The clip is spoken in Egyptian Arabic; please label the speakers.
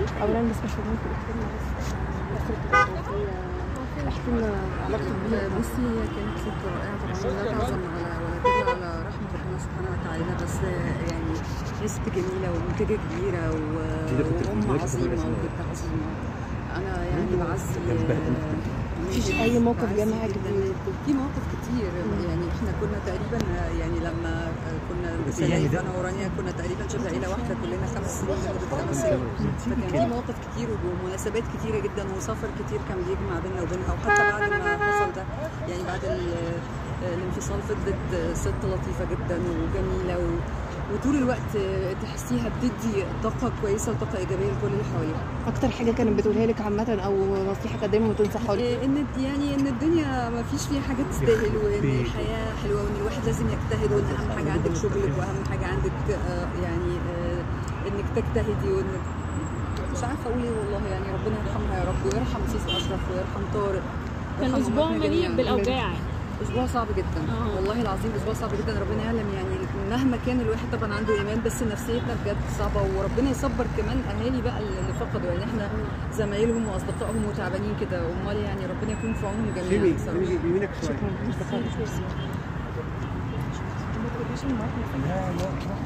Speaker 1: اولا بس مش ممكن تحكي لنا بس عن فتره الوفاه احكي لنا علاقتك بيها
Speaker 2: بصي هي كانت ست رائعة طبعا لا تعظم على ولا تدل على رحمة ربنا سبحانه وتعالى بس يعني هي ست جميلة ومنتجة كبيرة و- وأم عظيمة وبنت عظيمة أنا يعني بعزي
Speaker 1: مفيش اي موقف جمعك
Speaker 2: جدا في مواقف كتير يعني احنا كنا تقريبا يعني لما كنا سلايف انا ورانيا كنا تقريبا شبه عيله واحده كلنا خمس سنين لمده خمس سنين فكان في مواقف كتير ومناسبات كتيره جدا وسفر كتير كان بيجمع بيننا وبينها وحتى بعد ما حصل ده يعني بعد ال- الانفصال فضلت ست لطيفه جدا وجميله و وطول الوقت تحسيها بتدي طاقة كويسة وطاقة إيجابية لكل اللي حواليها.
Speaker 1: اكتر حاجه كانت بتقولها لك عامه او نصيحه كانت دايما بتنصحها لك
Speaker 2: إيه ان يعني ان الدنيا ما فيش فيها حاجه تستاهل وان الحياه حلوه وان الواحد لازم يجتهد وان اهم حاجه عندك شغلك واهم حاجه عندك آه، يعني آه، انك تجتهدي وانك مش عارفه اقول ايه والله يعني ربنا يرحمها يا رب ويرحم سيس اشرف ويرحم طارق
Speaker 3: كان
Speaker 2: ويرحم
Speaker 3: اسبوع
Speaker 2: أمهاتنا
Speaker 3: مليء
Speaker 2: جميعاً.
Speaker 3: بالاوجاع
Speaker 2: اسبوع صعب جدا
Speaker 3: آه.
Speaker 2: والله العظيم اسبوع صعب جدا ربنا يعلم يعني مهما كان الواحد طبعا عنده ايمان بس نفسيتنا بجد صعبه وربنا يصبر كمان اهالي بقى اللي فقدوا يعني احنا زمايلهم واصدقائهم وتعبانين كده امال يعني ربنا يكون في عونهم جميعا بصراحه
Speaker 4: بيمينك شويه
Speaker 1: شكرا